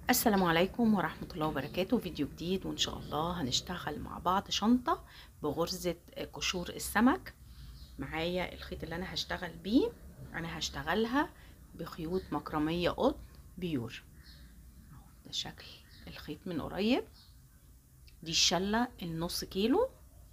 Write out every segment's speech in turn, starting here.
السلام عليكم ورحمة الله وبركاته فيديو جديد وإن شاء الله هنشتغل مع بعض شنطة بغرزة قشور السمك معايا الخيط اللي أنا هشتغل بيه أنا هشتغلها بخيوط مكرمية قطن بيور أهو ده شكل الخيط من قريب دي الشلة النص كيلو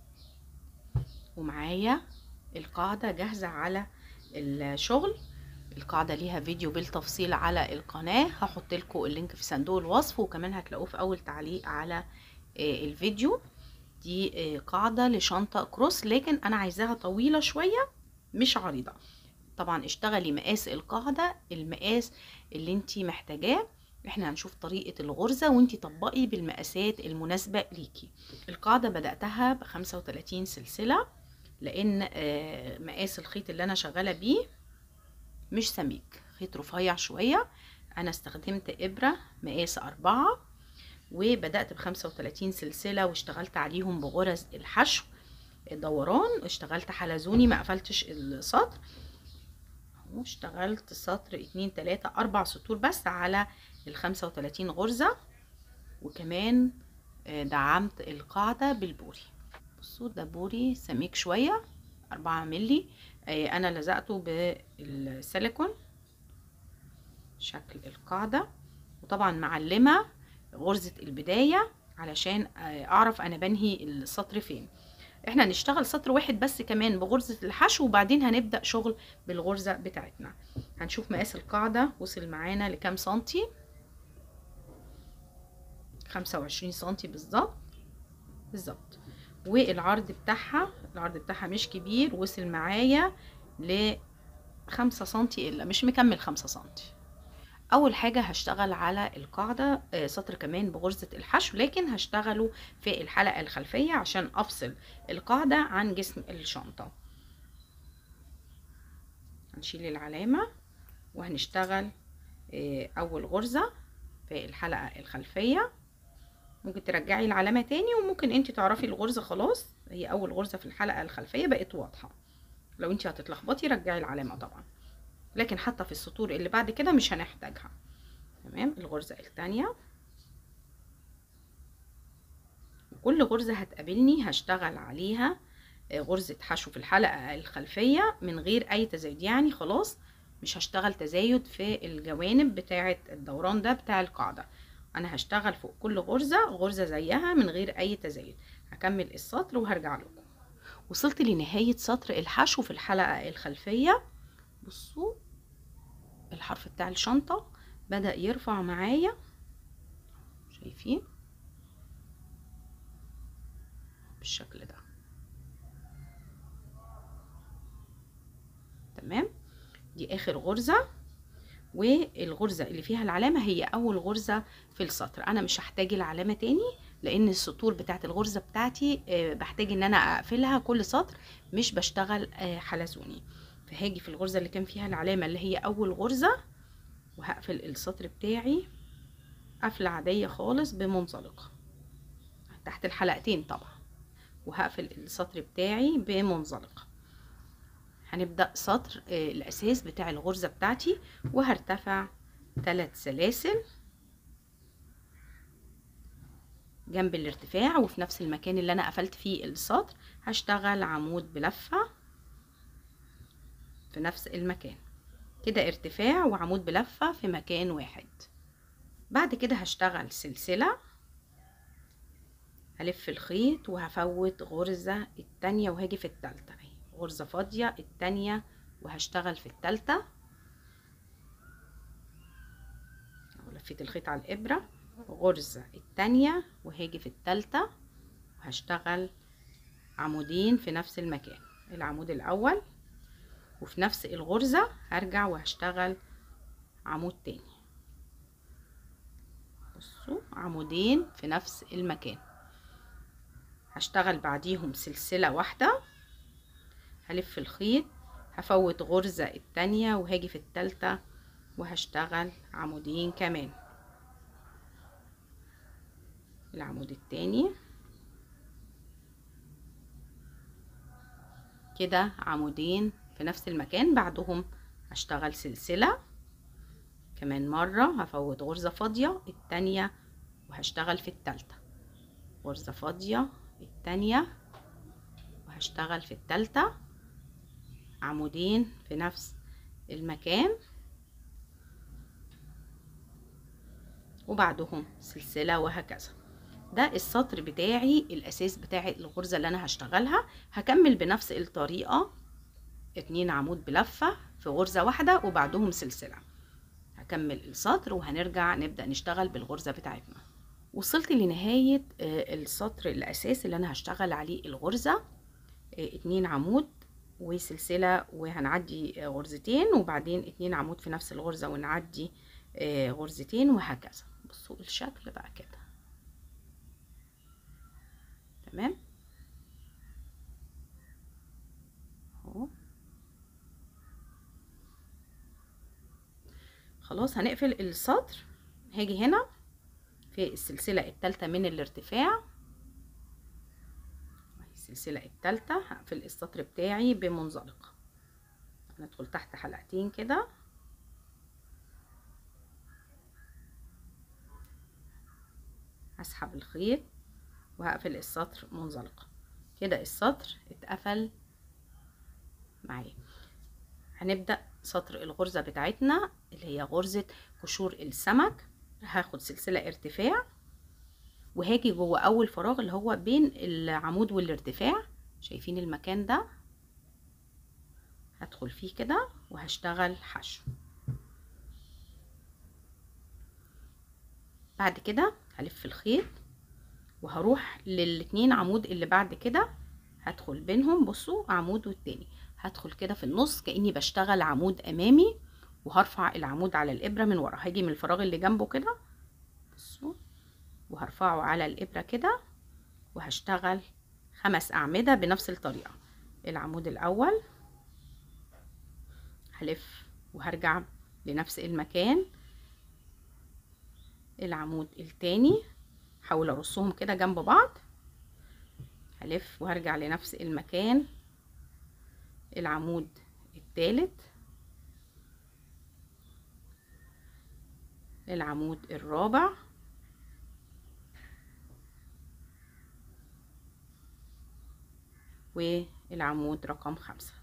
ومعايا القاعدة جاهزة على الشغل القاعدة ليها فيديو بالتفصيل على القناة هحط لكم اللينك في صندوق الوصف وكمان هتلاقوه في اول تعليق على الفيديو دي قاعدة لشنطة كروس لكن انا عايزاها طويلة شوية مش عريضة طبعا اشتغلي مقاس القاعدة المقاس اللي انتي محتاجاه احنا هنشوف طريقة الغرزة وانتي طبقي بالمقاسات المناسبة ليكي القاعدة بدأتها بخمسة وتلاتين سلسلة لان مقاس الخيط اللي انا شغالة بيه مش سميك خيط رفيع شوية انا استخدمت ابرة مقاس اربعة وبدأت بخمسة وتلاتين سلسلة واشتغلت عليهم بغرز الحشو دوران اشتغلت حلزوني ما قفلتش السطر واشتغلت سطر اتنين تلاتة اربع سطور بس على الخمسة وتلاتين غرزة وكمان دعمت القاعدة بالبوري بصوا ده بوري سميك شوية أربعة ملي انا لزقته بالسيليكون شكل القاعدة وطبعا معلمة غرزة البداية علشان اعرف انا بنهي السطر فين احنا هنشتغل سطر واحد بس كمان بغرزة الحشو وبعدين هنبدأ شغل بالغرزة بتاعتنا هنشوف مقاس القاعدة وصل معانا لكام سنتي خمسة وعشرين سنتي بالظبط بالظبط والعرض بتاعها العرض بتاعها مش كبير وصل معايا ل خمسة سنتي الا مش مكمل خمسة سنتي اول حاجة هشتغل على القاعدة سطر كمان بغرزة الحشو لكن هشتغله في الحلقة الخلفية عشان افصل القاعدة عن جسم الشنطة هنشيل العلامة وهنشتغل اول غرزة في الحلقة الخلفية ممكن ترجعي العلامة تاني وممكن انت تعرفي الغرزة خلاص هي اول غرزة في الحلقة الخلفية بقت واضحة لو انت هتتلخبطي رجعي العلامة طبعا لكن حتى في السطور اللي بعد كده مش هنحتاجها تمام الغرزة التانية كل غرزة هتقابلني هشتغل عليها غرزة حشو في الحلقة الخلفية من غير اي تزايد يعني خلاص مش هشتغل تزايد في الجوانب بتاعة الدوران ده بتاع القاعدة انا هشتغل فوق كل غرزة غرزة زيها من غير اي تزايد هكمل السطر وهرجع لكم وصلت لنهاية سطر الحشو في الحلقة الخلفية بصوا الحرف بتاع الشنطة بدأ يرفع معايا شايفين بالشكل ده تمام دي اخر غرزة والغرزة اللي فيها العلامة هي أول غرزة في السطر أنا مش هحتاج العلامة تاني لأن السطور بتاعت الغرزة بتاعتي بحتاج إن أنا أقفلها كل سطر مش بشتغل حلزوني فهاجي في الغرزة اللي كان فيها العلامة اللي هي أول غرزة وهقفل السطر بتاعي قفلة عادية خالص بمنزلقة تحت الحلقتين طبعا وهقفل السطر بتاعي بمنزلقة هنبدأ سطر الأساس بتاع الغرزة بتاعتي وهرتفع ثلاث سلاسل جنب الارتفاع وفي نفس المكان اللي أنا قفلت فيه السطر هشتغل عمود بلفة في نفس المكان كده ارتفاع وعمود بلفة في مكان واحد بعد كده هشتغل سلسلة هلف الخيط وهفوت غرزة التانية وهاجي في التالتة غرزة فاضية التانية وهشتغل في التالتة لفيت الخيط على الإبرة غرزة التانية وهاجي في التالتة وهشتغل عمودين في نفس المكان العمود الأول وفي نفس الغرزة هرجع وهشتغل عمود تاني بصوا عمودين في نفس المكان هشتغل بعديهم سلسلة واحدة هلف الخيط هفوت غرزة التانية وهاجي في التالتة وهشتغل عمودين كمان العمود التاني كده عمودين في نفس المكان بعدهم هشتغل سلسلة كمان مرة هفوت غرزة فاضية التانية وهشتغل في التالتة غرزة فاضية التانية وهشتغل في التالتة عمودين في نفس المكان وبعدهم سلسلة وهكذا ده السطر بتاعي الاساس بتاع الغرزة اللي انا هشتغلها هكمل بنفس الطريقة اتنين عمود بلفة في غرزة واحدة وبعدهم سلسلة هكمل السطر وهنرجع نبدأ نشتغل بالغرزة بتاعتنا وصلت لنهاية السطر الاساس اللي انا هشتغل عليه الغرزة اتنين عمود وسلسلة وهنعدي غرزتين وبعدين اتنين عمود في نفس الغرزة ونعدي غرزتين وهكذا بصوا الشكل بقى كده تمام اهو خلاص هنقفل السطر هاجي هنا في السلسلة التالتة من الارتفاع السلسلة التالتة هقفل السطر بتاعي بمنزلقة هندخل تحت حلقتين كده هسحب الخيط وهقفل السطر منزلقة كده السطر اتقفل معايا هنبدأ سطر الغرزة بتاعتنا اللي هي غرزة قشور السمك هاخد سلسلة ارتفاع وهاجي جوه اول فراغ اللي هو بين العمود والارتفاع شايفين المكان ده هدخل فيه كده وهشتغل حشو بعد كده هلف الخيط وهروح للاتنين عمود اللي بعد كده هدخل بينهم بصوا عمود والتاني هدخل كده في النص كاني بشتغل عمود امامي وهرفع العمود على الابره من ورا هاجي من الفراغ اللي جنبه كده بصوا وهرفعه على الابره كده وهشتغل خمس اعمده بنفس الطريقه العمود الاول هلف وهرجع لنفس المكان العمود التاني حاول ارصهم كده جنب بعض هلف وهرجع لنفس المكان العمود التالت العمود الرابع والعمود رقم خمسة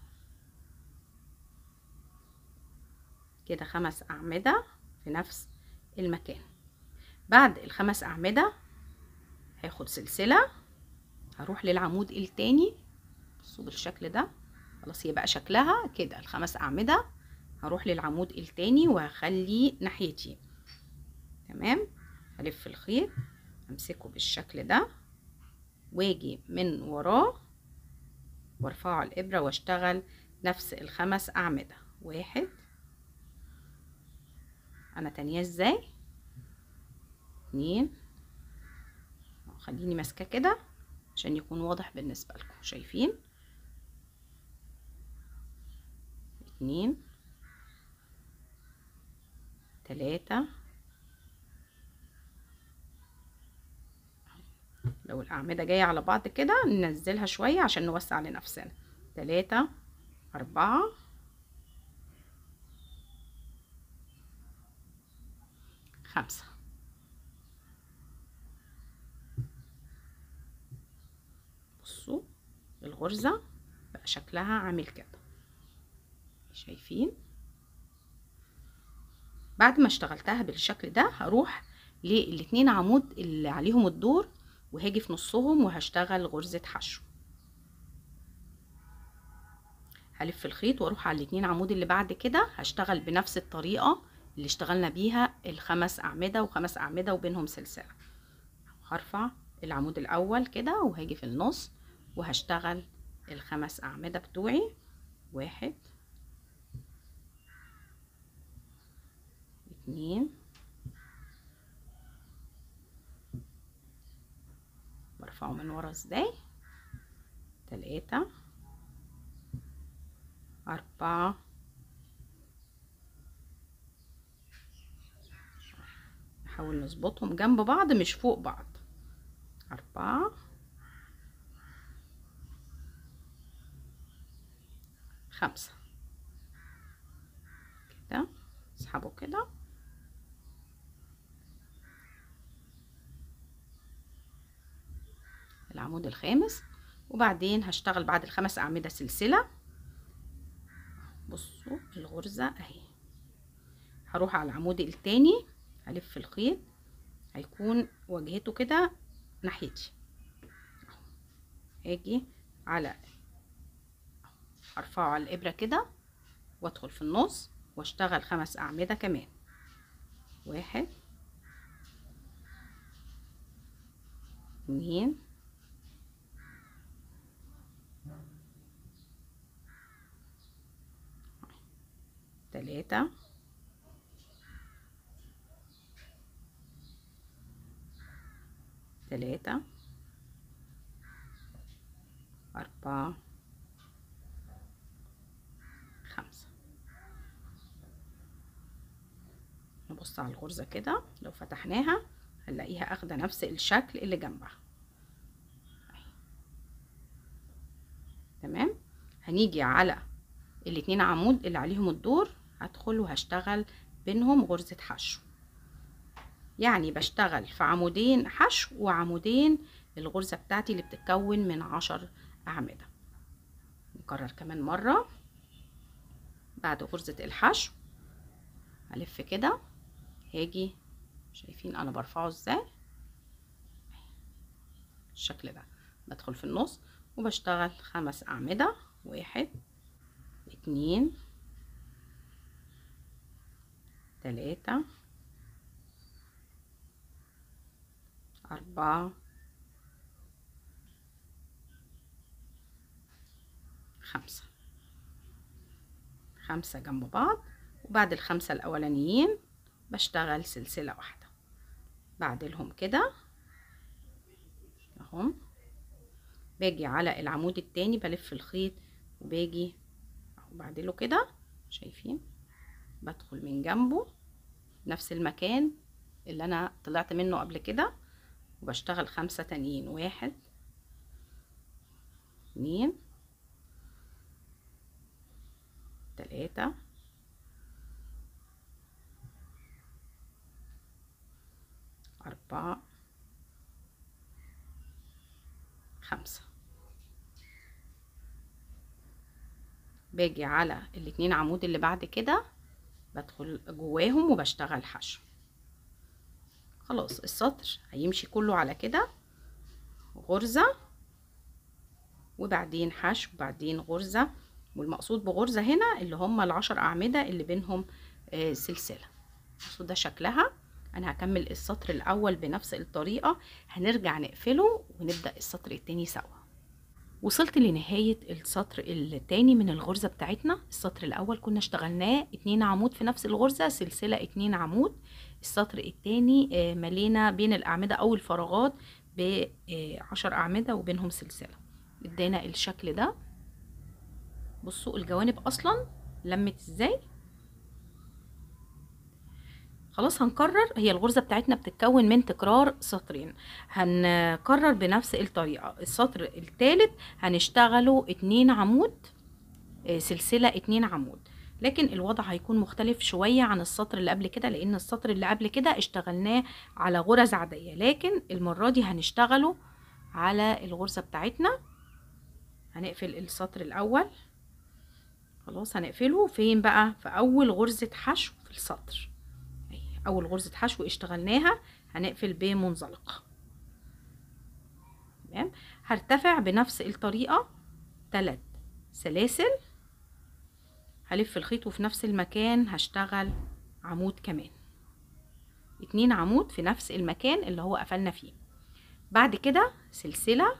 كده خمس أعمدة في نفس المكان بعد الخمس أعمدة هاخد سلسلة هروح للعمود التاني بصوا بالشكل ده خلاص هي بقى شكلها كده الخمس أعمدة هروح للعمود التاني وهخليه ناحيتي تمام هلف الخيط امسكه بالشكل ده واجي من وراه وارفعه على الابره واشتغل نفس الخمس اعمده واحد انا تانية ازاي اتنين خليني ماسكه كده عشان يكون واضح بالنسبه لكم شايفين اتنين تلاتة لو الأعمدة جاية على بعض كده ننزلها شوية عشان نوسع لنفسنا تلاتة أربعة خمسة بصوا الغرزة بقى شكلها عامل كده شايفين بعد ما اشتغلتها بالشكل ده هروح للاتنين عمود اللي عليهم الدور وهاجي في نصهم وهشتغل غرزة حشو هلف الخيط واروح على الاتنين عمود اللي بعد كده هشتغل بنفس الطريقة اللي اشتغلنا بيها الخمس اعمدة وخمس اعمدة وبينهم سلسلة هرفع العمود الاول كده وهاجي في النص وهشتغل الخمس اعمدة بتوعي واحد اتنين برفعه من ورا ازاي تلاتة أربعة نحاول نظبطهم جنب بعض مش فوق بعض أربعة خمسة كده اسحبه كده العمود الخامس وبعدين هشتغل بعد الخمس اعمده سلسله بصوا الغرزه اهي هروح على العمود التاني هلف الخيط هيكون واجهته كده ناحيتي هاجي على ارفعه على الابره كده وادخل في النص واشتغل خمس اعمده كمان واحد اتنين تلاتة تلاتة أربعة خمسة نبص على الغرزة كده لو فتحناها هنلاقيها اخدة نفس الشكل اللي جنبها تمام هنيجي على الاتنين عمود اللي عليهم الدور هدخل وهشتغل بينهم غرزة حشو يعني بشتغل في عمودين حشو وعمودين الغرزة بتاعتي اللي بتتكون من عشر أعمدة نكرر كمان مرة بعد غرزة الحشو هلف كده هاجي شايفين انا برفعه ازاي الشكل ده بدخل في النص وبشتغل خمس اعمدة واحد اتنين تلاتة أربعة خمسة خمسة جنب بعض وبعد الخمسة الأولانيين بشتغل سلسلة واحدة بعدلهم كده اهم باجي على العمود التاني بلف الخيط وباجي وبعدله كده شايفين بدخل من جنبه نفس المكان اللي انا طلعت منه قبل كده وبشتغل خمسة تانيين واحد اتنين تلاتة أربعة خمسة باجي على الاتنين عمود اللي بعد كده بدخل جواهم وبشتغل حشو خلاص السطر هيمشي كله على كده غرزة وبعدين حشو وبعدين غرزة والمقصود بغرزة هنا اللي هم العشر أعمدة اللي بينهم آه سلسلة بصوا ده شكلها انا هكمل السطر الاول بنفس الطريقة هنرجع نقفله ونبدأ السطر التاني سوا وصلت لنهاية السطر التاني من الغرزة بتاعتنا السطر الاول كنا اشتغلناه اتنين عمود في نفس الغرزة سلسلة اتنين عمود السطر التاني ملينا بين الاعمدة او الفراغات بعشر اعمدة وبينهم سلسلة ادينا الشكل ده بصوا الجوانب اصلا لمت ازاي خلاص هنكرر هي الغرزة بتاعتنا بتتكون من تكرار سطرين هنكرر بنفس الطريقة السطر الثالث هنشتغله اتنين عمود سلسلة اتنين عمود لكن الوضع هيكون مختلف شوية عن السطر اللي قبل كده لان السطر اللي قبل كده اشتغلناه على غرز عادية لكن المرة دي هنشتغله على الغرزة بتاعتنا هنقفل السطر الاول خلاص هنقفله فين بقى في اول غرزة حشو في السطر اول غرزة حشو اشتغلناها هنقفل بمنزلق تمام هرتفع بنفس الطريقة تلات سلاسل هلف الخيط وفي نفس المكان هشتغل عمود كمان اتنين عمود في نفس المكان اللي هو قفلنا فيه بعد كده سلسلة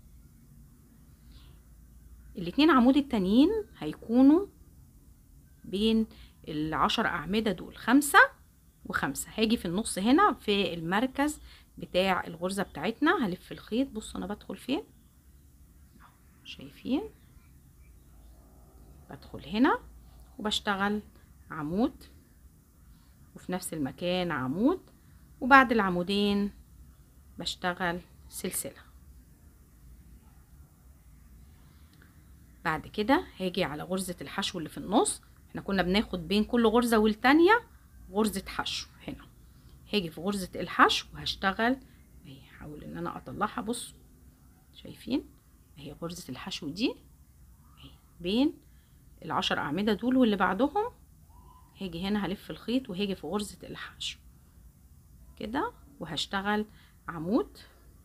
الاتنين عمود التانيين هيكونوا بين العشر أعمدة دول خمسة وخمسة هاجي في النص هنا في المركز بتاع الغرزة بتاعتنا هلف الخيط بصوا انا بدخل فين شايفين بدخل هنا وبشتغل عمود وفي نفس المكان عمود وبعد العمودين بشتغل سلسلة بعد كده هاجي على غرزة الحشو اللي في النص احنا كنا بناخد بين كل غرزة والتانية غرزة حشو هنا هاجي في غرزة الحشو وهشتغل هحاول ان انا اطلعها بصوا شايفين اهي غرزة الحشو دي اهي بين العشر اعمدة دول واللي بعدهم هاجي هنا هلف الخيط وهاجي في غرزة الحشو كده وهشتغل عمود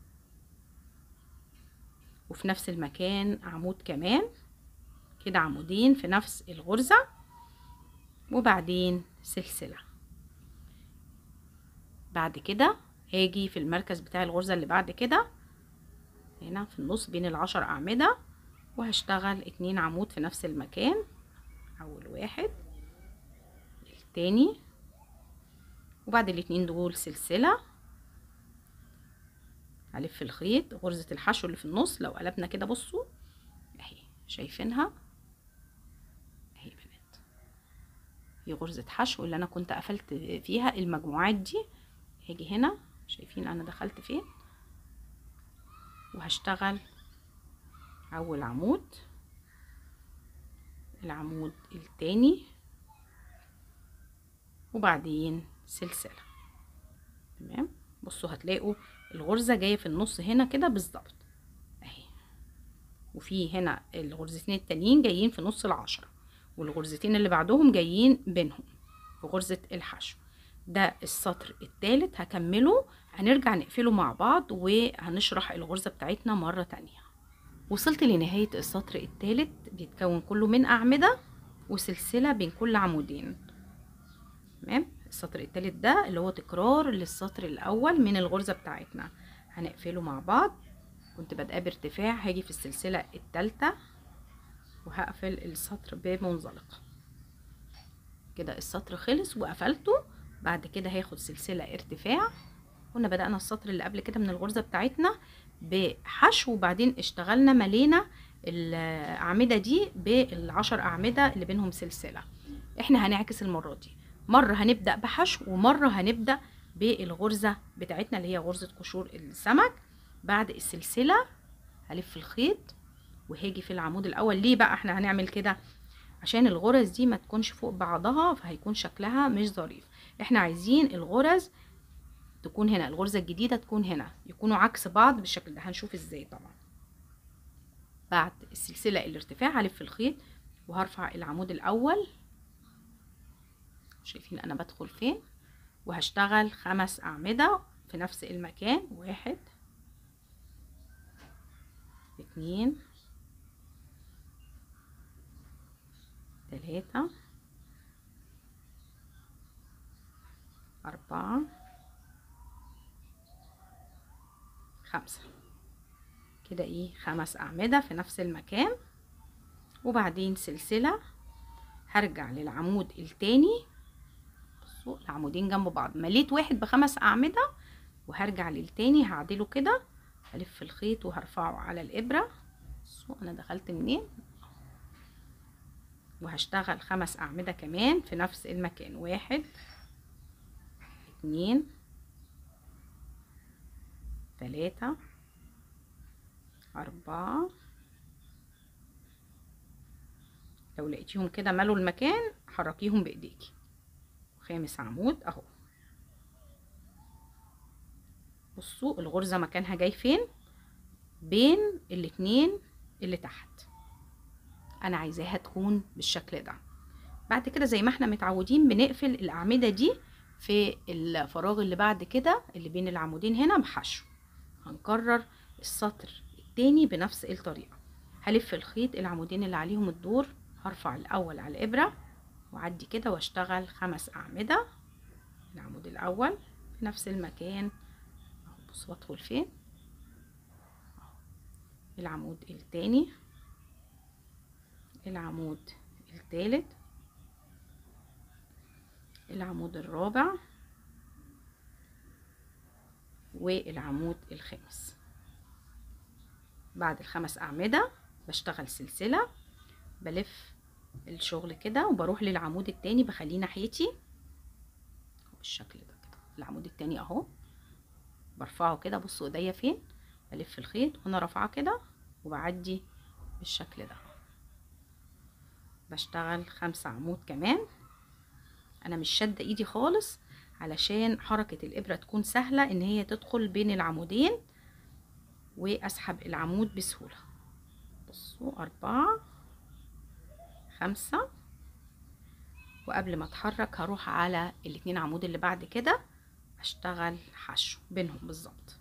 وفي نفس المكان عمود كمان كده عمودين في نفس الغرزة وبعدين سلسلة بعد كده هاجي في المركز بتاع الغرزة اللي بعد كده هنا في النص بين العشر أعمدة وهشتغل اتنين عمود في نفس المكان أول واحد التاني وبعد الاتنين دول سلسلة هلف الخيط غرزة الحشو اللي في النص لو قلبنا كده بصوا اهي شايفينها اهي بنات هي غرزة حشو اللي انا كنت قفلت فيها المجموعات دي هاجي هنا شايفين انا دخلت فين وهشتغل اول عمود العمود التاني وبعدين سلسلة تمام بصوا هتلاقوا الغرزة جاية في النص هنا كده بالظبط اهي وفي هنا الغرزتين التانيين جايين في نص العشرة والغرزتين اللي بعدهم جايين بينهم في غرزة الحشو ده السطر التالت هكمله هنرجع نقفله مع بعض وهنشرح الغرزة بتاعتنا مرة تانية وصلت لنهاية السطر التالت بيتكون كله من أعمدة وسلسلة بين كل عمودين تمام السطر التالت ده اللي هو تكرار للسطر الأول من الغرزة بتاعتنا هنقفله مع بعض كنت بادئه بارتفاع هاجي في السلسلة التالتة وهقفل السطر بمنزلقة كده السطر خلص وقفلته بعد كده هاخد سلسلة ارتفاع كنا بدأنا السطر اللي قبل كده من الغرزة بتاعتنا بحشو وبعدين اشتغلنا ملينا الأعمدة دي بالعشر أعمدة اللي بينهم سلسلة احنا هنعكس المرة دي مرة هنبدأ بحشو ومرة هنبدأ بالغرزة بتاعتنا اللي هي غرزة قشور السمك بعد السلسلة هلف الخيط وهاجي في العمود الأول ليه بقى احنا هنعمل كده عشان الغرز دي ما تكونش فوق بعضها فهيكون شكلها مش ظريف احنا عايزين الغرز تكون هنا الغرزة الجديدة تكون هنا يكونوا عكس بعض بالشكل ده هنشوف ازاي طبعا بعد السلسلة الارتفاع هلف الخيط وهرفع العمود الأول شايفين انا بدخل فين وهشتغل خمس اعمدة في نفس المكان واحد اتنين تلاتة أربعة خمسة كده ايه خمس أعمدة في نفس المكان وبعدين سلسلة هرجع للعمود التاني بصوا العمودين جنب بعض مليت واحد بخمس أعمدة وهرجع للتاني هعدله كده هلف الخيط وهرفعه على الإبرة بصوا أنا دخلت منين وهشتغل خمس أعمدة كمان في نفس المكان واحد اتنين تلاتة أربعة لو لقيتيهم كده ملوا المكان حركيهم بإيديكي خامس عمود أهو بصوا الغرزة مكانها جاي فين بين الاتنين اللي تحت انا عايزاها تكون بالشكل ده بعد كده زي ما احنا متعودين بنقفل الاعمده دي في الفراغ اللي بعد كده اللي بين العمودين هنا بحشو هنكرر السطر التاني بنفس الطريقه هلف الخيط العمودين اللي عليهم الدور هرفع الاول على الابره واعدي كده واشتغل خمس اعمده العمود الاول في نفس المكان اهو بصوا بدخل فين العمود التاني العمود الثالث العمود الرابع والعمود الخامس بعد الخمس أعمدة بشتغل سلسلة بلف الشغل كده وبروح للعمود التاني بخليه ناحيتي بالشكل ده كده العمود التاني اهو برفعه كده بصوا ايديا فين بلف الخيط وانا رافعاه كده وبعدي بالشكل ده بشتغل خمسة عمود كمان انا مش شادة ايدي خالص علشان حركة الابرة تكون سهلة ان هي تدخل بين العمودين واسحب العمود بسهولة بصوا أربعة خمسة وقبل ما اتحرك هروح على الاتنين عمود اللي بعد كده اشتغل حشو بينهم بالظبط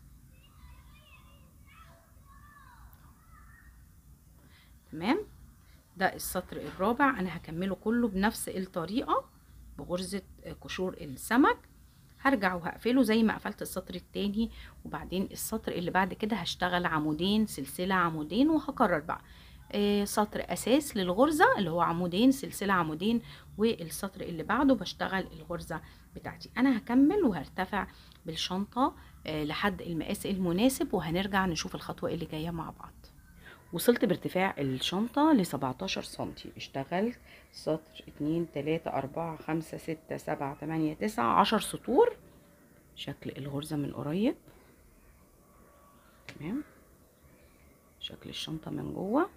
تمام ده السطر الرابع انا هكمله كله بنفس الطريقة بغرزة قشور السمك هرجع وهقفله زي ما قفلت السطر التاني وبعدين السطر اللي بعد كده هشتغل عمودين سلسلة عمودين وهكرر بقى آه سطر اساس للغرزة اللي هو عمودين سلسلة عمودين والسطر اللي بعده بشتغل الغرزة بتاعتي انا هكمل وهرتفع بالشنطة آه لحد المقاس المناسب وهنرجع نشوف الخطوة اللي جاية مع بعض وصلت بارتفاع الشنطة ل 17 سنتي اشتغلت سطر اتنين تلاتة اربعة خمسة ستة سبعة تمانية تسعة عشر سطور شكل الغرزة من قريب تمام شكل الشنطة من جوه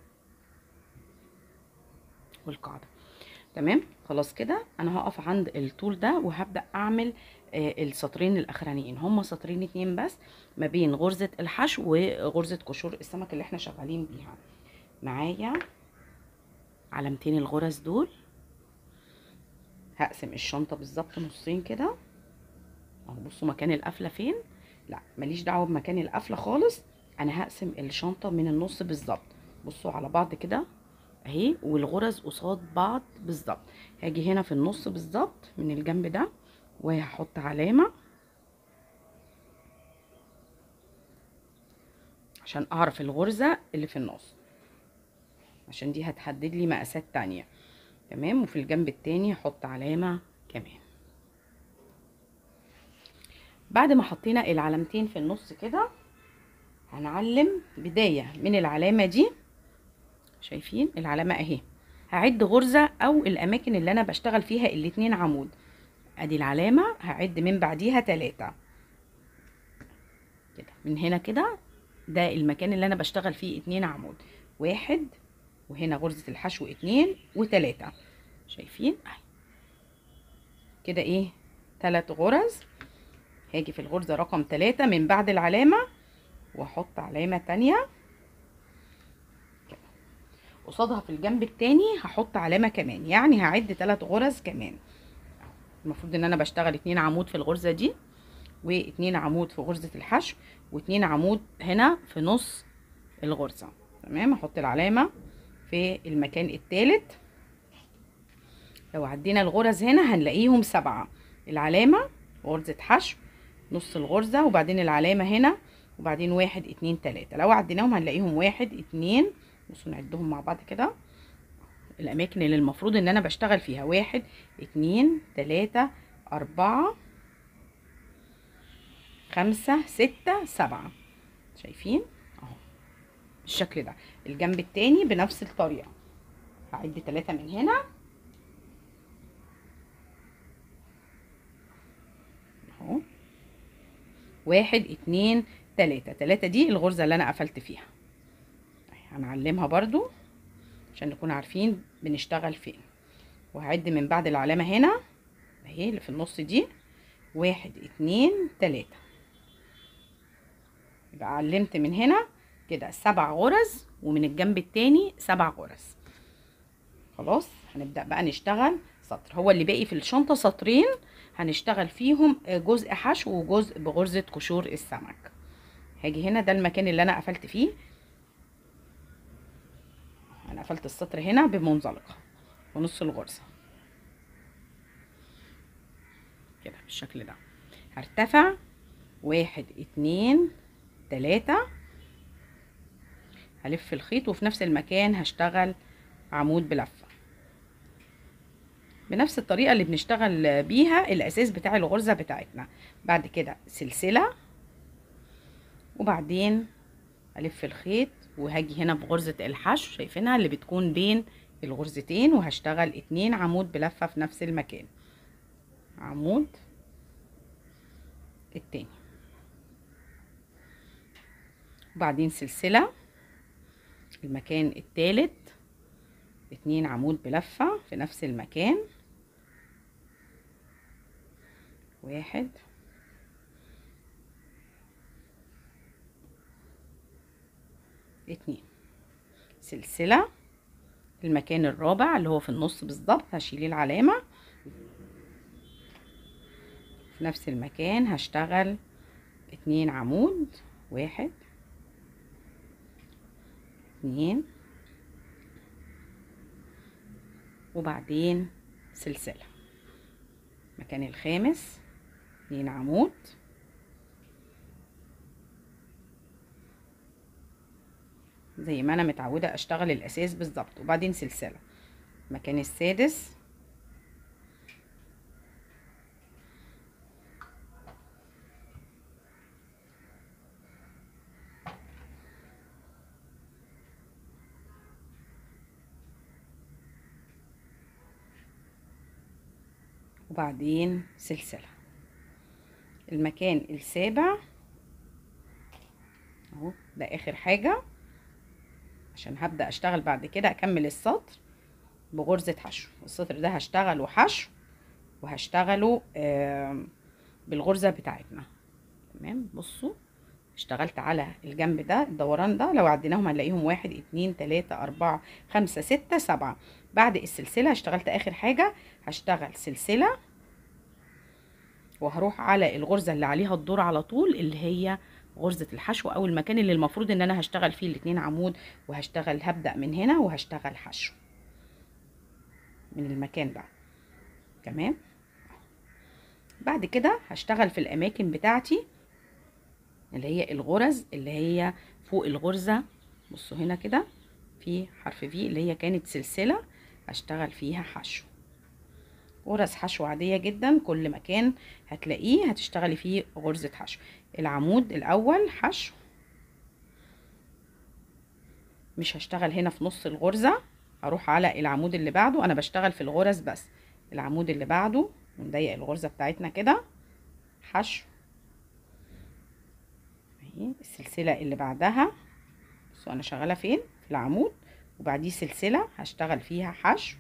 والقاعدة تمام خلاص كده انا هقف عند الطول ده وهبدأ اعمل آه السطرين الاخرانيين هما سطرين اتنين بس ما بين غرزة الحشو وغرزة قشور السمك اللي احنا شغالين بيها معايا علامتين الغرز دول هقسم الشنطة بالظبط نصين كده اهو بصوا مكان القفلة فين لا ماليش دعوة بمكان القفلة خالص انا هقسم الشنطة من النص بالظبط بصوا على بعض كده اهي والغرز قصاد بعض بالظبط هاجي هنا في النص بالظبط من الجنب ده وهحط علامة عشان اعرف الغرزة اللي في النص عشان دي هتحدد لي مقاسات تانية تمام وفي الجنب التاني هحط علامة كمان بعد ما حطينا العلامتين في النص كده هنعلم بداية من العلامة دي شايفين العلامة اهي هعد غرزة او الاماكن اللي انا بشتغل فيها الاتنين عمود ادي العلامة هعد من بعديها تلاتة كده من هنا كده ده المكان اللي انا بشتغل فيه اتنين عمود واحد وهنا غرزة الحشو اتنين وتلاتة شايفين اهي كده ايه تلات غرز هاجي في الغرزة رقم تلاتة من بعد العلامة واحط علامة تانية كده قصادها في الجنب التاني هحط علامة كمان يعني هعد تلات غرز كمان المفروض ان انا بشتغل اتنين عمود في الغرزة دي واتنين عمود في غرزة الحشو واتنين عمود هنا في نص الغرزة تمام احط العلامة في المكان التالت لو عدينا الغرز هنا هنلاقيهم سبعة العلامة غرزة حشو نص الغرزة وبعدين العلامة هنا وبعدين واحد اتنين تلاتة لو عديناهم هنلاقيهم واحد اتنين بصوا نعدهم مع بعض كده الأماكن اللي المفروض إن أنا بشتغل فيها واحد اتنين تلاتة أربعة خمسة ستة سبعة شايفين اهو بالشكل ده الجنب التاني بنفس الطريقة هعد تلاتة من هنا اهو واحد اتنين تلاتة تلاتة دي الغرزة اللي انا قفلت فيها هنعلمها برضو عشان نكون عارفين بنشتغل فين وهعد من بعد العلامة هنا اهي اللي في النص دي واحد اتنين تلاتة يبقى علمت من هنا كده سبع غرز ومن الجنب التاني سبع غرز خلاص هنبدأ بقى نشتغل سطر هو اللي باقي في الشنطة سطرين هنشتغل فيهم جزء حشو وجزء بغرزة قشور السمك هاجي هنا ده المكان اللي انا قفلت فيه انا قفلت السطر هنا بمنزلقة ونص الغرزة كده بالشكل ده هرتفع واحد اتنين تلاتة هلف الخيط وفي نفس المكان هشتغل عمود بلفة بنفس الطريقة اللي بنشتغل بيها الأساس بتاع الغرزة بتاعتنا بعد كده سلسلة وبعدين ألف الخيط وهاجي هنا بغرزة الحشو شايفينها اللي بتكون بين الغرزتين وهشتغل اتنين عمود بلفة في نفس المكان عمود التاني وبعدين سلسلة المكان التالت اتنين عمود بلفة في نفس المكان واحد اتنين سلسلة المكان الرابع اللي هو في النص بالظبط هشيل العلامة في نفس المكان هشتغل اتنين عمود واحد اتنين وبعدين سلسلة مكان الخامس اتنين عمود زي ما انا متعودة اشتغل الاساس بالظبط وبعدين سلسلة مكان السادس وبعدين سلسلة المكان السابع اهو ده اخر حاجة عشان هبدأ اشتغل بعد كده اكمل السطر بغرزة حشو السطر ده هشتغله حشو وهشتغله آه بالغرزة بتاعتنا تمام بصوا اشتغلت على الجنب ده الدوران ده لو عديناهم هنلاقيهم واحد اتنين تلاتة اربعة خمسة ستة سبعة بعد السلسلة اشتغلت اخر حاجة هشتغل سلسلة وهروح على الغرزة اللي عليها الدور على طول اللي هي غرزة الحشو او المكان اللي المفروض ان انا هشتغل فيه الاتنين عمود وهشتغل هبدأ من هنا وهشتغل حشو من المكان ده تمام بعد كده هشتغل في الاماكن بتاعتي اللي هي الغرز اللي هي فوق الغرزة بصوا هنا كده في حرف في اللي هي كانت سلسلة هشتغل فيها حشو غرز حشو عادية جدا كل مكان هتلاقيه هتشتغلي فيه غرزة حشو العمود الاول حشو مش هشتغل هنا في نص الغرزة هروح على العمود اللي بعده انا بشتغل في الغرز بس العمود اللي بعده ونضيق الغرزة بتاعتنا كده حشو اهي السلسلة اللي بعدها بصوا انا شغالة فين في العمود وبعديه سلسلة هشتغل فيها حشو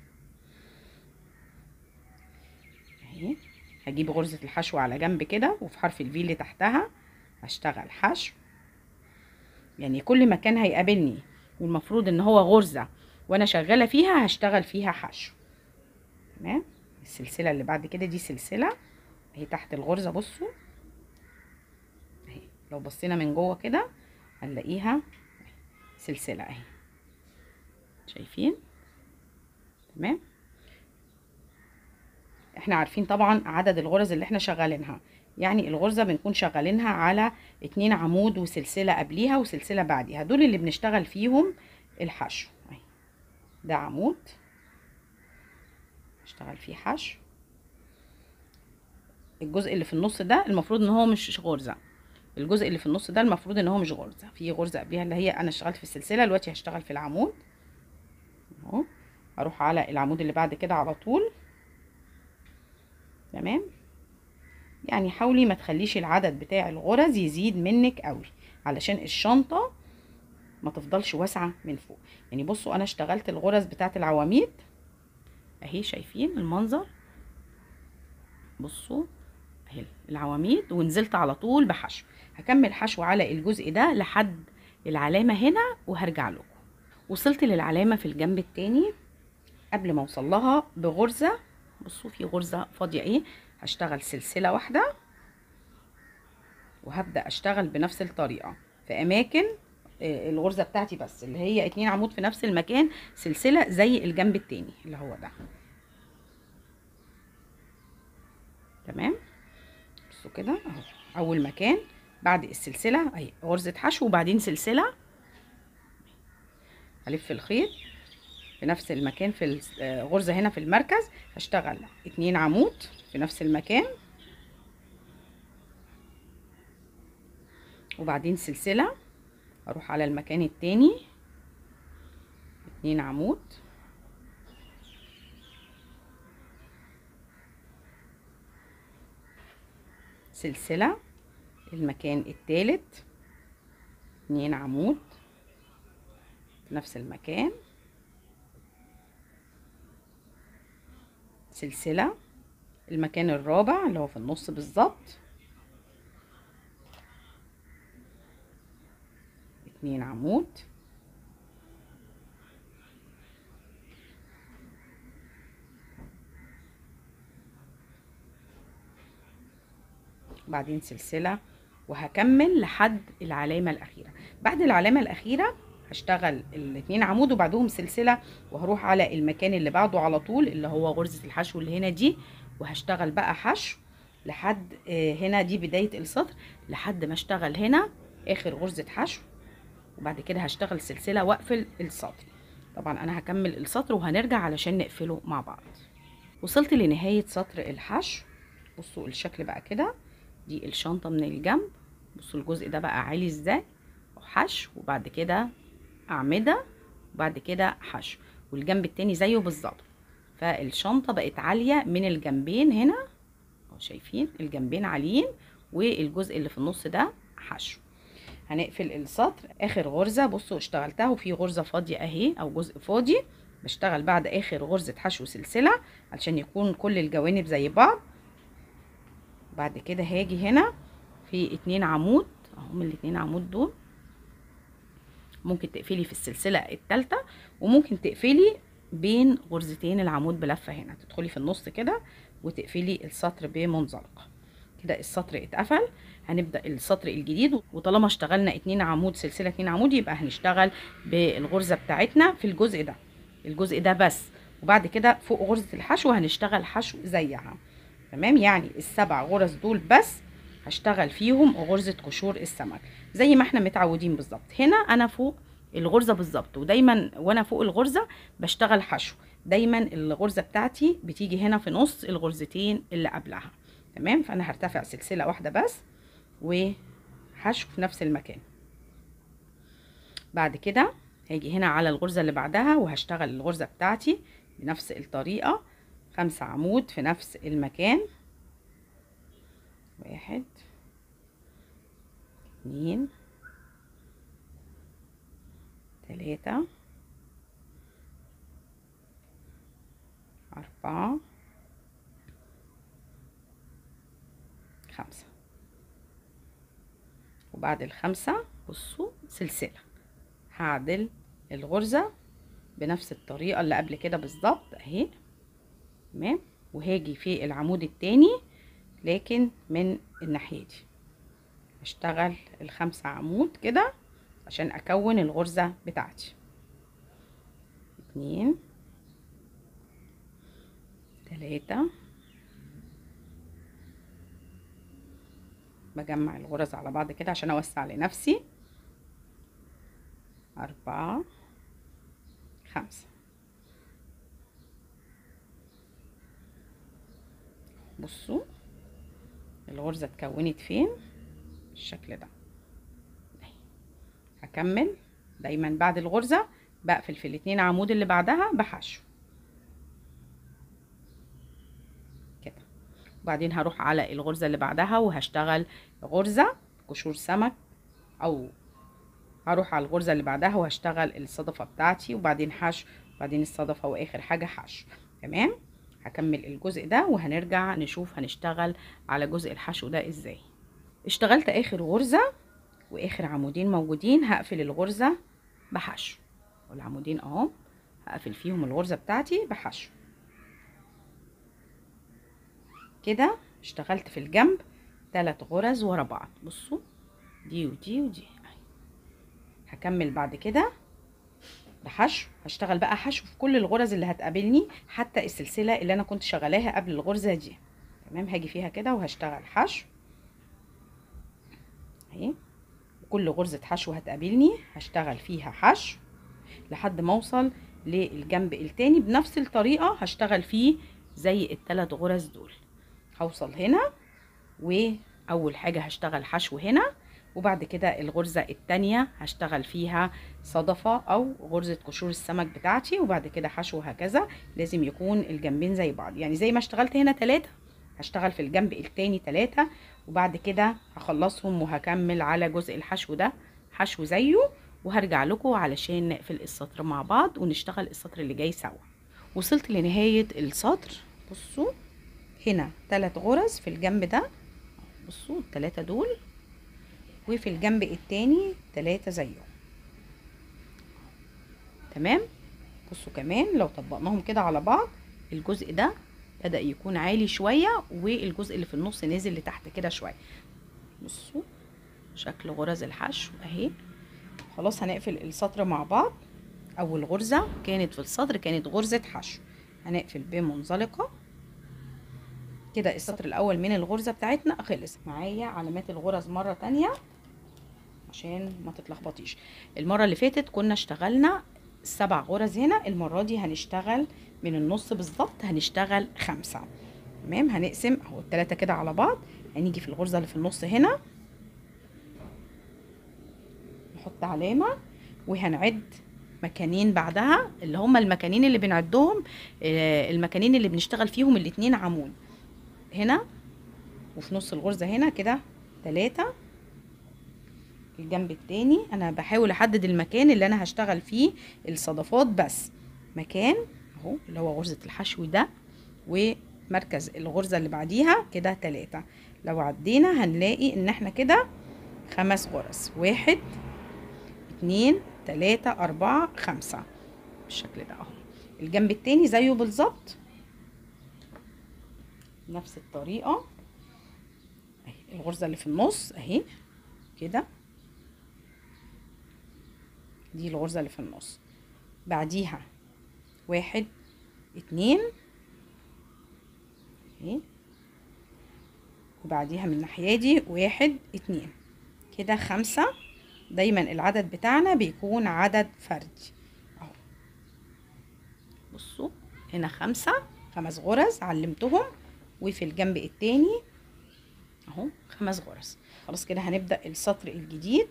اهي هجيب غرزة الحشو على جنب كده وفي حرف الفي اللي تحتها هشتغل حشو يعني كل مكان هيقابلني والمفروض ان هو غرزة وانا شغالة فيها هشتغل فيها حشو تمام السلسلة اللي بعد كده دي سلسلة اهي تحت الغرزة بصوا اهي لو بصينا من جوه كده هنلاقيها سلسلة اهي شايفين تمام احنا عارفين طبعا عدد الغرز اللي احنا شغالينها يعني الغرزة بنكون شغالينها على اتنين عمود وسلسلة قبليها وسلسلة بعديها دول اللي بنشتغل فيهم الحشو اهي ده عمود اشتغل فيه حشو الجزء اللي في النص ده المفروض ان هو مش غرزة الجزء اللي في النص ده المفروض ان هو مش غرزة في غرزة قبليها اللي هي انا اشتغلت في السلسلة دلوقتي هشتغل في العمود اهو اروح على العمود اللي بعد كده على طول تمام يعني حاولي ما تخليش العدد بتاع الغرز يزيد منك قوي علشان الشنطة ما تفضلش واسعة من فوق يعني بصوا انا اشتغلت الغرز بتاعت العواميد اهي شايفين المنظر بصوا اهي العواميد ونزلت على طول بحشو هكمل حشو على الجزء ده لحد العلامة هنا وهرجع لكم وصلت للعلامة في الجنب التاني قبل ما اوصل لها بغرزة بصوا في غرزة فاضية ايه هشتغل سلسلة واحدة وهبدأ اشتغل بنفس الطريقة في اماكن الغرزة بتاعتي بس اللي هي اتنين عمود في نفس المكان سلسلة زي الجنب التاني اللي هو ده تمام بصوا كده اهو اول مكان بعد السلسلة اهي غرزة حشو وبعدين سلسلة هلف الخيط في نفس المكان في الغرزة هنا في المركز هشتغل اتنين عمود في نفس المكان وبعدين سلسلة اروح على المكان التاني اتنين عمود سلسلة المكان التالت اتنين عمود في نفس المكان سلسلة المكان الرابع اللي هو في النص بالظبط اتنين عمود بعدين سلسله وهكمل لحد العلامه الاخيره بعد العلامه الاخيره هشتغل الاتنين عمود وبعدهم سلسله وهروح على المكان اللي بعده على طول اللي هو غرزه الحشو اللي هنا دي وهشتغل بقى حشو لحد آه، هنا دي بدايه السطر لحد ما اشتغل هنا اخر غرزه حشو وبعد كده هشتغل سلسله واقفل السطر طبعا انا هكمل السطر وهنرجع علشان نقفله مع بعض وصلت لنهايه سطر الحشو بصوا الشكل بقى كده دي الشنطه من الجنب بصوا الجزء ده بقى عالي ازاي حشو وبعد كده اعمده وبعد كده حشو والجنب التاني زيه بالظبط فالشنطه بقت عاليه من الجنبين هنا اهو شايفين الجنبين عاليين والجزء اللي في النص ده حشو هنقفل السطر اخر غرزه بصوا اشتغلتها وفي غرزه فاضيه اهي او جزء فاضي بشتغل بعد اخر غرزه حشو سلسله علشان يكون كل الجوانب زي بعض بعد كده هاجي هنا في اتنين عمود اهم الاتنين عمود دول ممكن تقفلي في السلسله الثالثه وممكن تقفلي بين غرزتين العمود بلفه هنا تدخلي في النص كده وتقفلي السطر بمنزلقه كده السطر اتقفل هنبدا السطر الجديد وطالما اشتغلنا اتنين عمود سلسله اتنين عمود يبقى هنشتغل بالغرزه بتاعتنا في الجزء ده الجزء ده بس وبعد كده فوق غرزه الحشو هنشتغل حشو زيها تمام يعني السبع غرز دول بس هشتغل فيهم غرزه قشور السمك زي ما احنا متعودين بالظبط هنا انا فوق الغرزه بالظبط ودايما وانا فوق الغرزه بشتغل حشو دايما الغرزه بتاعتي بتيجي هنا في نص الغرزتين اللي قبلها تمام فانا هرتفع سلسله واحده بس وحشو في نفس المكان بعد كده هاجي هنا على الغرزه اللي بعدها وهشتغل الغرزه بتاعتي بنفس الطريقه خمسة عمود في نفس المكان واحد اتنين تلاتة أربعة خمسة وبعد الخمسة بصوا سلسلة هعدل الغرزة بنفس الطريقة اللي قبل كده بالظبط اهي تمام وهاجي في العمود التاني لكن من الناحية دي اشتغل الخمسة عمود كده عشان اكون الغرزة بتاعتي اتنين تلاتة بجمع الغرز على بعض كده عشان اوسع لنفسي أربعة خمسة بصوا الغرزة اتكونت فين بالشكل ده هكمل دايما بعد الغرزة بقفل في الاتنين عمود اللي بعدها بحشو كده وبعدين هروح على الغرزة اللي بعدها وهشتغل غرزة قشور سمك او هروح على الغرزة اللي بعدها وهشتغل الصدفة بتاعتي وبعدين حشو وبعدين الصدفة واخر حاجة حشو تمام هكمل الجزء ده وهنرجع نشوف هنشتغل على جزء الحشو ده ازاي اشتغلت اخر غرزة واخر عمودين موجودين هقفل الغرزة بحشو والعمودين اهو هقفل فيهم الغرزة بتاعتي بحشو كده اشتغلت في الجنب ثلاث غرز ورا بعض بصوا دي ودي ودي هكمل بعد كده بحشو هشتغل بقى حشو في كل الغرز اللي هتقابلني حتى السلسله اللي انا كنت شغلاها قبل الغرزه دي تمام هاجي فيها كده وهشتغل حشو اهي كل غرزه حشو هتقابلني هشتغل فيها حشو لحد ما اوصل للجنب التاني بنفس الطريقه هشتغل فيه زي الثلاث غرز دول هوصل هنا واول حاجه هشتغل حشو هنا وبعد كده الغرزة التانية هشتغل فيها صدفة أو غرزة قشور السمك بتاعتي وبعد كده حشو هكذا لازم يكون الجنبين زي بعض يعني زي ما اشتغلت هنا تلاتة هشتغل في الجنب التاني تلاتة وبعد كده هخلصهم وهكمل على جزء الحشو ده حشو زيه وهرجع لكم علشان نقفل السطر مع بعض ونشتغل السطر اللي جاي سوا وصلت لنهاية السطر بصوا هنا تلات غرز في الجنب ده بصوا التلاتة دول وفي الجنب التاني تلاتة زيهم تمام بصوا كمان لو طبقناهم كده على بعض الجزء ده بدأ يكون عالي شوية والجزء اللي في النص نزل لتحت كده شوية بصوا شكل غرز الحشو اهي خلاص هنقفل السطر مع بعض اول غرزة كانت في السطر كانت غرزة حشو هنقفل بمنزلقة كده السطر الاول من الغرزة بتاعتنا خلص معايا علامات الغرز مرة تانية عشان ما تتلخبطيش المرة اللي فاتت كنا اشتغلنا سبع غرز هنا المرة دي هنشتغل من النص بالظبط هنشتغل خمسة تمام هنقسم اهو التلاتة كده على بعض هنيجي في الغرزة اللي في النص هنا نحط علامة وهنعد مكانين بعدها اللي هما المكانين اللي بنعدهم آه، المكانين اللي بنشتغل فيهم الاتنين عمود هنا وفي نص الغرزة هنا كده تلاتة الجنب التاني انا بحاول احدد المكان اللي انا هشتغل فيه الصدفات بس مكان اهو اللي هو غرزة الحشو ده ومركز الغرزة اللي بعديها كده تلاتة لو عدينا هنلاقي ان احنا كده خمس غرز واحد اتنين تلاتة اربعة خمسة بالشكل ده اهو الجنب التاني زيه بالظبط نفس الطريقة اهي الغرزة اللي في النص اهي كده دي الغرزة اللي في النص بعديها واحد اتنين اهي وبعديها من الناحية دي واحد اتنين كده خمسة دايما العدد بتاعنا بيكون عدد فردي اهو بصوا هنا خمسة خمس غرز علمتهم وفي الجنب التاني اهو خمس غرز خلاص كده هنبدأ السطر الجديد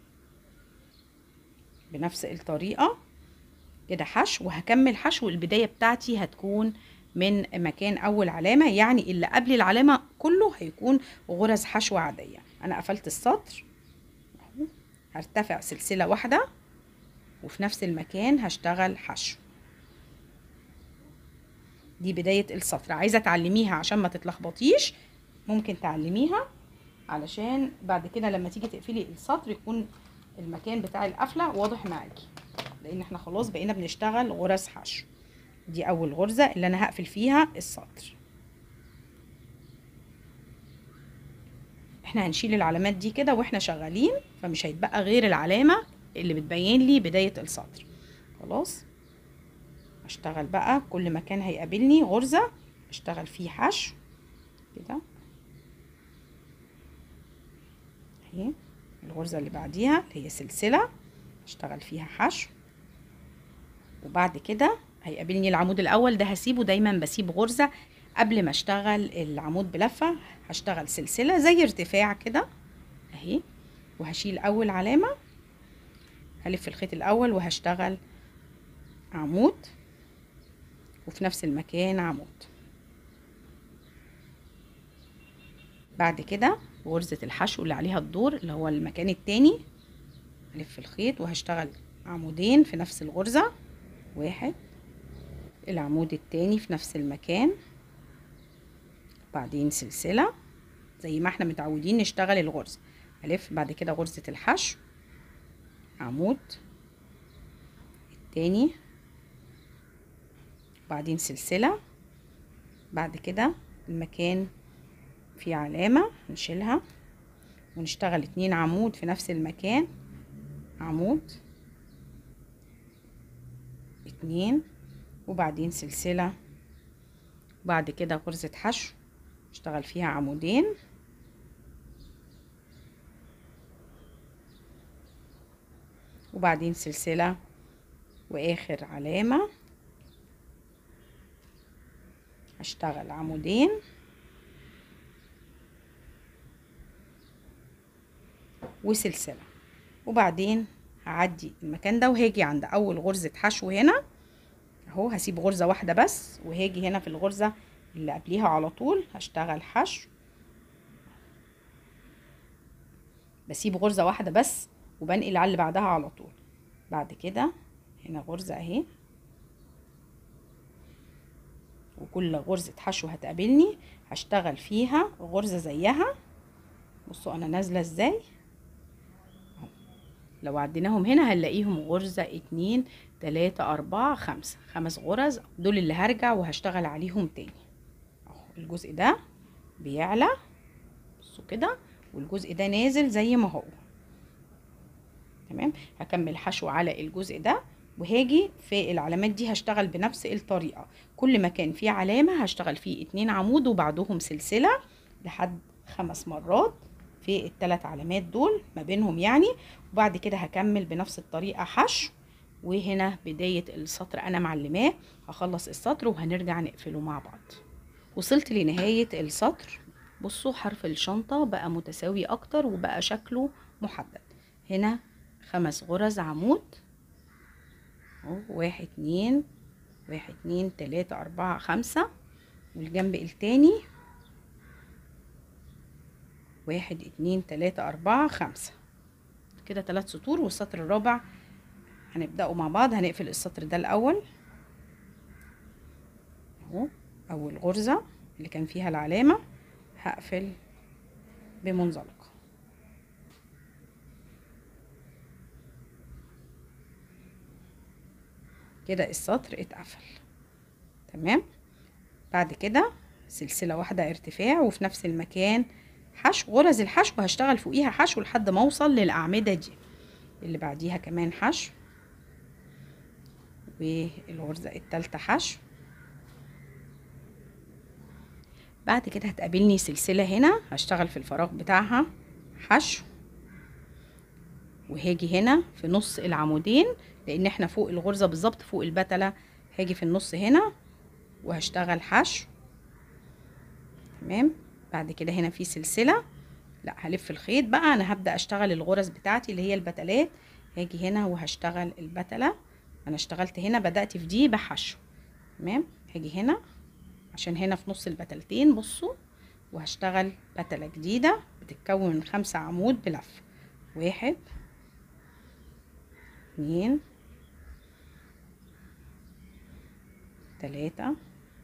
بنفس الطريقة كده حشو وهكمل حشو البداية بتاعتي هتكون من مكان أول علامة يعني اللي قبل العلامة كله هيكون غرز حشو عادية أنا قفلت السطر أهو. هرتفع سلسلة واحدة وفي نفس المكان هشتغل حشو دي بداية السطر عايزة تعلميها عشان ما تتلخبطيش ممكن تعلميها علشان بعد كده لما تيجي تقفلي السطر يكون المكان بتاع القفله واضح معاكي لان احنا خلاص بقينا بنشتغل غرز حشو دي اول غرزه اللي انا هقفل فيها السطر احنا هنشيل العلامات دي كده واحنا شغالين فمش هيتبقى غير العلامه اللي بتبين لي بدايه السطر خلاص اشتغل بقى كل مكان هيقابلني غرزه اشتغل فيه حشو كده اهي الغرزة اللي بعديها اللي هي سلسلة اشتغل فيها حشو وبعد كده هيقابلني العمود الاول ده هسيبه دايما بسيب غرزة قبل ما اشتغل العمود بلفة هشتغل سلسلة زي ارتفاع كده اهي وهشيل اول علامة هلف الخيط الاول وهشتغل عمود وفي نفس المكان عمود بعد كده غرزة الحشو اللي عليها الدور اللي هو المكان التاني الف الخيط وهشتغل عمودين في نفس الغرزة واحد العمود التاني في نفس المكان بعدين سلسلة زي ما احنا متعودين نشتغل الغرزة الف بعد كده غرزة الحشو عمود التاني بعدين سلسلة بعد كده المكان في علامة نشيلها ونشتغل اتنين عمود في نفس المكان عمود اتنين وبعدين سلسلة بعد كده غرزة حشو اشتغل فيها عمودين وبعدين سلسلة واخر علامة هشتغل عمودين وسلسلة وبعدين هعدي المكان ده وهاجي عند اول غرزة حشو هنا اهو هسيب غرزة واحدة بس وهاجي هنا في الغرزة اللي قبليها على طول هشتغل حشو بسيب غرزة واحدة بس وبنقل على اللي بعدها على طول بعد كده هنا غرزة اهي وكل غرزة حشو هتقابلني هشتغل فيها غرزة زيها بصوا انا نازلة ازاي أهو. لو عديناهم هنا هنلاقيهم غرزة اتنين تلاتة اربعة خمسة خمس غرز دول اللي هرجع وهشتغل عليهم تاني الجزء ده بيعلى بصوا كده والجزء ده نازل زي ما هو تمام هكمل حشو على الجزء ده وهاجي في العلامات دي هشتغل بنفس الطريقة كل مكان فيه علامة هشتغل فيه اتنين عمود وبعدهم سلسلة لحد خمس مرات في الثلاث علامات دول ما بينهم يعني وبعد كده هكمل بنفس الطريقة حشو وهنا بداية السطر أنا معلماه هخلص السطر وهنرجع نقفله مع بعض وصلت لنهاية السطر بصوا حرف الشنطة بقى متساوي أكتر وبقى شكله محدد هنا خمس غرز عمود اهو واحد اتنين واحد اتنين تلاتة أربعة خمسة والجنب التاني واحد اتنين تلاتة أربعة خمسة كده تلات سطور والسطر الرابع هنبدأه مع بعض هنقفل السطر ده الأول اهو أول غرزة اللي كان فيها العلامة هقفل بمنزلقة كده السطر اتقفل تمام بعد كده سلسلة واحدة ارتفاع وفي نفس المكان حشو غرز الحشو هشتغل فوقيها حشو لحد ما اوصل للأعمدة دي اللي بعديها كمان حشو والغرزة التالتة حشو بعد كده هتقابلني سلسلة هنا هشتغل في الفراغ بتاعها حشو وهاجي هنا في نص العمودين لان احنا فوق الغرزة بالظبط فوق البتلة هاجي في النص هنا وهشتغل حشو تمام بعد كده هنا في سلسلة لا هلف الخيط بقى انا هبدأ اشتغل الغرز بتاعتي اللي هي البتلات هاجي هنا وهشتغل البتلة انا اشتغلت هنا بدأت في دي بحشو تمام هاجي هنا عشان هنا في نص البتلتين بصوا وهشتغل بتلة جديدة بتتكون من خمسة عمود بلف واحد اتنين تلاتة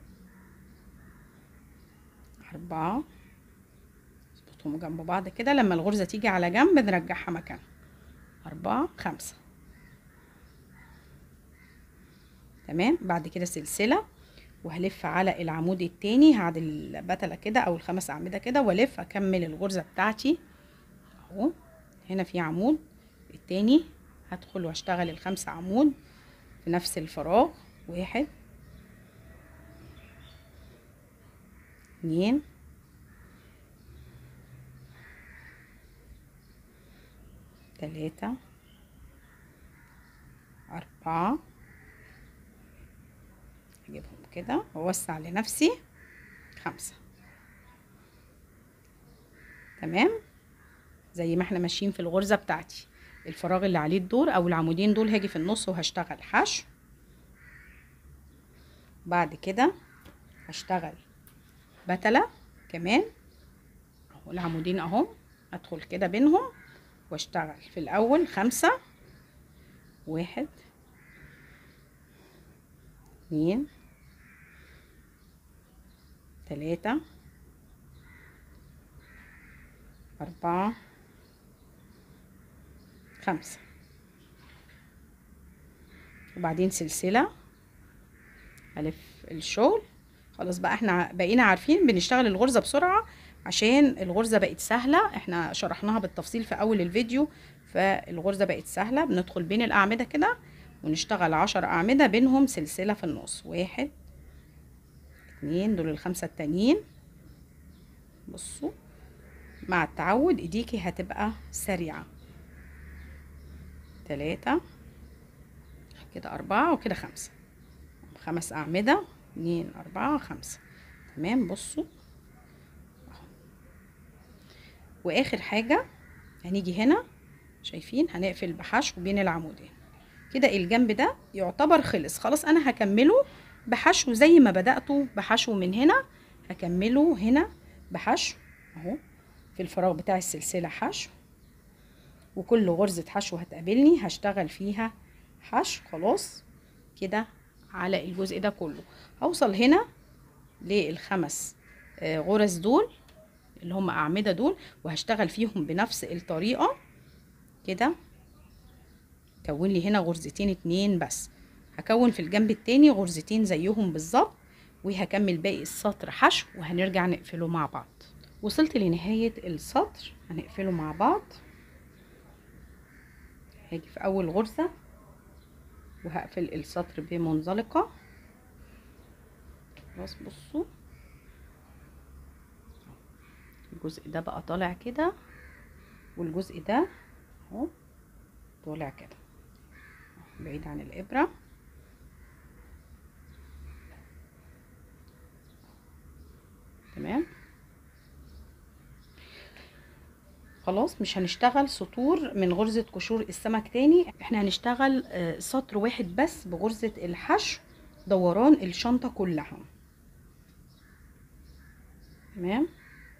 أربعة نظبطهم جنب بعض كده لما الغرزة تيجي على جنب نرجعها مكانها أربعة خمسة تمام بعد كده سلسلة وهلف على العمود التاني هعدل البتلة كده أو الخمس أعمدة كده وألف أكمل الغرزة بتاعتي أهو هنا في عمود التاني هدخل واشتغل الخمسة عمود في نفس الفراغ واحد اتنين تلاتة أربعة أجيبهم كده وأوسع لنفسي خمسة تمام زي ما احنا ماشيين في الغرزة بتاعتي الفراغ اللي عليه الدور او العمودين دول هاجي في النص وهشتغل حشو بعد كده هشتغل بتلة كمان اهو العمودين اهم ادخل كده بينهم واشتغل في الاول خمسة واحد اتنين تلاتة أربعة خمسة وبعدين سلسلة ألف الشغل خلاص بقى احنا بقينا عارفين بنشتغل الغرزة بسرعة عشان الغرزة بقت سهلة احنا شرحناها بالتفصيل في أول الفيديو فالغرزة بقت سهلة بندخل بين الأعمدة كده ونشتغل عشر أعمدة بينهم سلسلة في النص واحد اتنين دول الخمسة التانيين بصوا مع التعود ايديكي هتبقى سريعة تلاتة كده أربعة وكده خمسة خمس أعمدة اتنين أربعة خمسة تمام بصوا وآخر حاجة هنيجي هنا شايفين هنقفل بحشو بين العمودين كده الجنب ده يعتبر خلص خلاص أنا هكمله بحشو زي ما بدأته بحشو من هنا هكمله هنا بحشو اهو في الفراغ بتاع السلسلة حشو وكل غرزة حشو هتقابلني هشتغل فيها حشو خلاص كده على الجزء ده كله هوصل هنا للخمس غرز دول اللي هم أعمدة دول وهشتغل فيهم بنفس الطريقة كده كون لي هنا غرزتين اتنين بس هكون في الجنب التاني غرزتين زيهم بالظبط وهكمل باقي السطر حشو وهنرجع نقفله مع بعض وصلت لنهاية السطر هنقفله مع بعض هاجي في اول غرزة وهقفل السطر بمنزلقة خلاص بصوا الجزء ده بقى طالع كده والجزء ده اهو طالع كده بعيد عن الابره تمام خلاص مش هنشتغل سطور من غرزة قشور السمك تاني احنا هنشتغل آه، سطر واحد بس بغرزة الحشو دوران الشنطة كلها تمام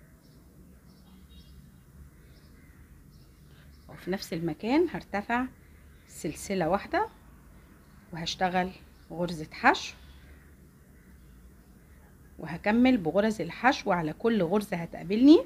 وفي نفس المكان هرتفع سلسلة واحدة وهشتغل غرزة حشو وهكمل بغرز الحشو على كل غرزة هتقابلني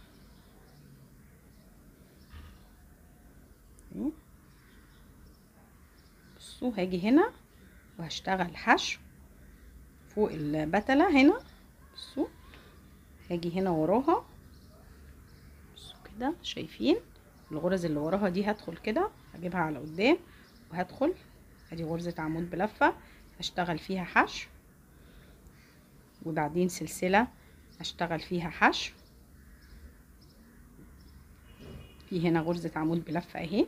بصوا هاجي هنا وهشتغل حشو فوق البتلة هنا بصوا هاجي هنا وراها بصوا كده شايفين الغرز اللي وراها دي هدخل كده هجيبها على قدام وهدخل ادي غرزة عمود بلفة هشتغل فيها حشو وبعدين سلسلة هشتغل فيها حشو في هنا غرزة عمود بلفة اهي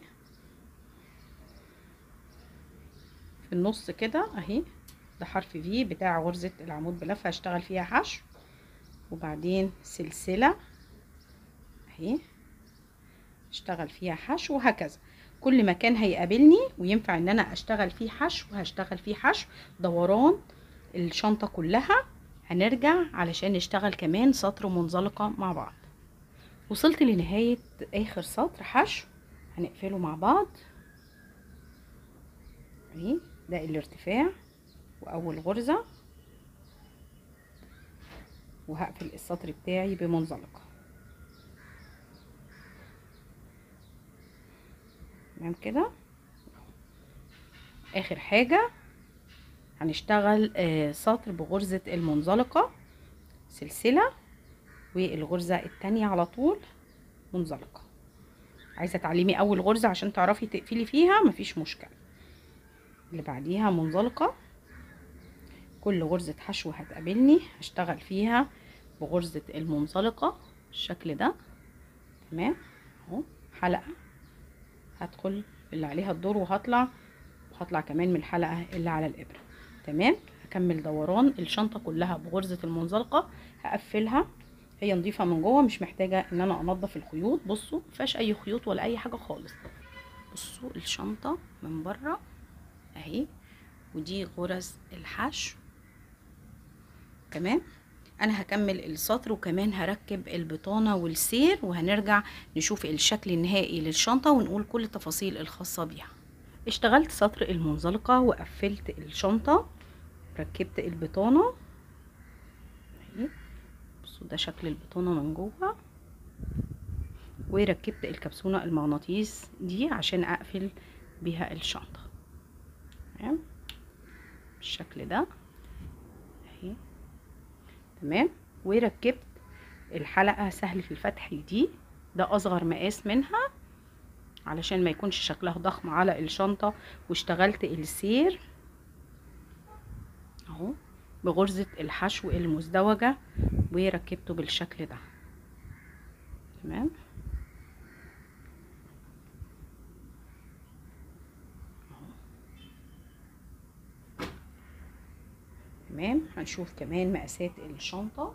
في النص كده اهي ده حرف في بتاع غرزة العمود بلفة هشتغل فيها حشو وبعدين سلسلة اهي اشتغل فيها حشو وهكذا كل مكان هيقابلني وينفع ان انا اشتغل فيه حشو هشتغل فيه حشو دوران الشنطة كلها هنرجع علشان نشتغل كمان سطر منزلقة مع بعض وصلت لنهاية اخر سطر حشو هنقفله مع بعض اهي ده الارتفاع واول غرزة وهقفل السطر بتاعي بمنزلقة تمام كده اخر حاجة هنشتغل آه سطر بغرزة المنزلقة سلسلة والغرزة التانية على طول منزلقة عايزة تعلمي اول غرزة عشان تعرفي تقفلي فيها مفيش مشكلة اللي بعديها منزلقة كل غرزة حشو هتقابلني هشتغل فيها بغرزة المنزلقة بالشكل ده تمام اهو حلقة هدخل اللي عليها الدور وهطلع وهطلع كمان من الحلقة اللي على الإبرة تمام هكمل دوران الشنطة كلها بغرزة المنزلقة هقفلها هي نظيفة من جوه مش محتاجة ان انا انضف الخيوط بصوا مفيهاش اي خيوط ولا اي حاجة خالص بصوا الشنطة من بره اهي ودي غرز الحشو تمام انا هكمل السطر وكمان هركب البطانه والسير وهنرجع نشوف الشكل النهائي للشنطه ونقول كل التفاصيل الخاصه بيها اشتغلت سطر المنزلقه وقفلت الشنطه ركبت البطانه اهي بصوا ده شكل البطانه من جوه وركبت الكبسونه المغناطيس دي عشان اقفل بيها الشنطه تمام بالشكل ده اهي تمام وركبت الحلقة سهل في الفتح دي ده اصغر مقاس منها علشان ما يكونش شكلها ضخم على الشنطة واشتغلت السير اهو بغرزة الحشو المزدوجة وركبته بالشكل ده تمام تمام هنشوف كمان مقاسات الشنطة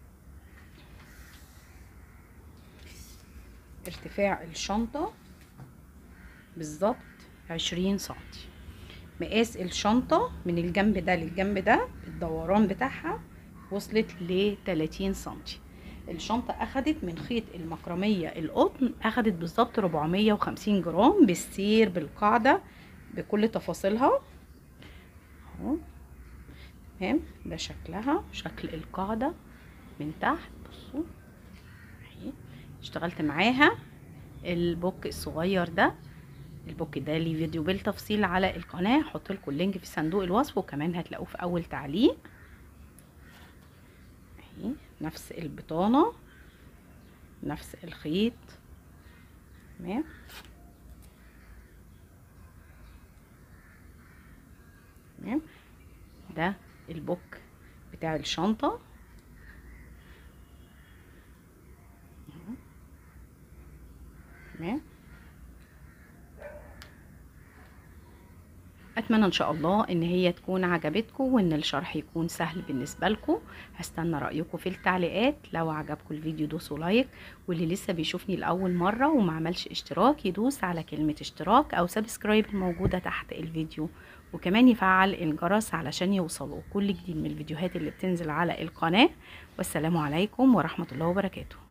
ارتفاع الشنطة بالظبط عشرين سنتي مقاس الشنطة من الجنب ده للجنب ده الدوران بتاعها وصلت لتلاتين سنتي الشنطة أخدت من خيط المكرمية القطن أخدت بالظبط ربعمية وخمسين جرام بالسير بالقاعدة بكل تفاصيلها اهو تمام ده شكلها شكل القاعدة من تحت بصوا اهي اشتغلت معاها البوك الصغير ده البوك ده ليه فيديو بالتفصيل على القناة هحط لكم اللينك في صندوق الوصف وكمان هتلاقوه في اول تعليق اهي نفس البطانة نفس الخيط تمام تمام ده البوك بتاع الشنطة تمام اتمنى ان شاء الله ان هي تكون عجبتكم وان الشرح يكون سهل بالنسبه لكم هستنى رايكم في التعليقات لو عجبكم الفيديو دوسوا لايك واللي لسه بيشوفني لاول مره وما عملش اشتراك يدوس على كلمه اشتراك او سبسكرايب الموجوده تحت الفيديو وكمان يفعل الجرس علشان يوصلوا كل جديد من الفيديوهات اللي بتنزل على القناه والسلام عليكم ورحمه الله وبركاته